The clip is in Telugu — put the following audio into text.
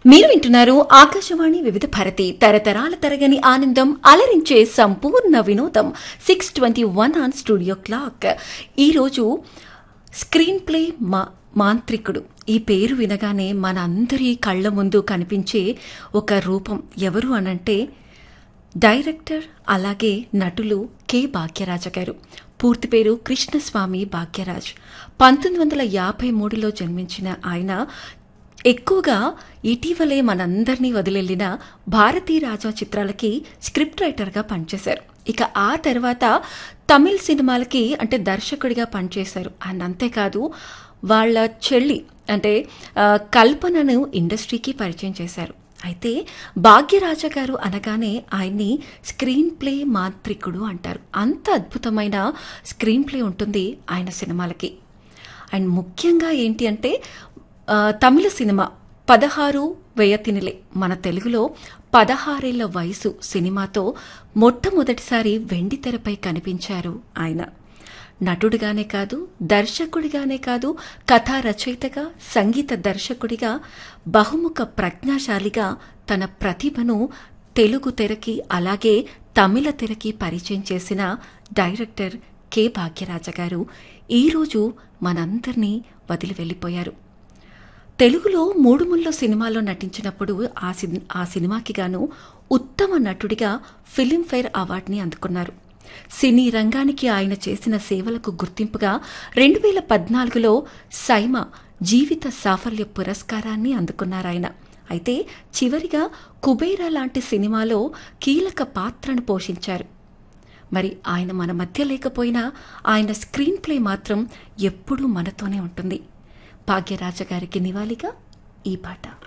మీరు వింటున్నారు ఆకాశవాణి వివిధ భారతి తరతరాల తరగని ఆనందం అలరించే సంపూర్ణ వినోదం six twenty one on studio clock ఈరోజు స్క్రీన్ ప్లే మా మాంత్రికుడు ఈ పేరు వినగానే మనందరి కళ్ళ ముందు కనిపించే ఒక రూపం ఎవరు అనంటే డైరెక్టర్ అలాగే నటులు కె భాగ్యరాజ గారు పూర్తి పేరు కృష్ణస్వామి భాగ్యరాజ్ పంతొమ్మిది వందల యాభై మూడులో జన్మించిన ఆయన ఎక్కువగా ఇటీవలే మనందరినీ వదిలెళ్లిన భారతీ రాజా చిత్రాలకి స్క్రిప్ట్ రైటర్గా పనిచేశారు ఇక ఆ తర్వాత తమిళ్ సినిమాలకి అంటే దర్శకుడిగా పనిచేశారు అండ్ అంతేకాదు వాళ్ళ చెల్లి అంటే ఆ, కల్పనను ఇండస్ట్రీకి పరిచయం చేశారు అయితే భాగ్యరాజ గారు అనగానే ఆయన్ని స్క్రీన్ ప్లే మాంత్రికుడు అంటారు అంత అద్భుతమైన స్క్రీన్ ప్లే ఉంటుంది ఆయన సినిమాలకి అండ్ ముఖ్యంగా ఏంటి అంటే ఆ, తమిళ సినిమా పదహారు వెయ్యతినిలే మన తెలుగులో పదహారేళ్ల వయసు సినిమాతో మొట్టమొదటిసారి వెండి తెరపై కనిపించారు ఆయన నటుడిగానే కాదు దర్శకుడిగానే కాదు కథా రచయితగా సంగీత దర్శకుడిగా బహుముఖ ప్రజ్ఞాశాలిగా తన ప్రతిభను తెలుగు తెరకి అలాగే తమిళ తెరకి పరిచయం చేసిన డైరెక్టర్ కె భాగ్యరాజ గారు ఈరోజు మనందరినీ వదిలి వెళ్ళిపోయారు తెలుగులో మూడు ముళ్ళ సినిమాలో నటించినప్పుడు ఆ సిన్- ఆ సినిమాకి గాను ఉత్తమ నటుడిగా ఫిలింఫేర్ అవార్డుని అందుకున్నారు సినీ రంగానికి ఆయన చేసిన సేవలకు గుర్తింపుగా రెండు వేల పద్నాలుగులో సైమ జీవిత సాఫల్య పురస్కారాన్ని అందుకున్నారాయన అయితే చివరిగా కుబేరా లాంటి సినిమాలో కీలక పాత్రను పోషించారు మరి ఆయన మన మధ్య లేకపోయినా ఆయన స్క్రీన్ ప్లే మాత్రం ఎప్పుడూ మనతోనే ఉంటుంది భాగ్యరాజ గారికి నివాళిగా ఈ పాట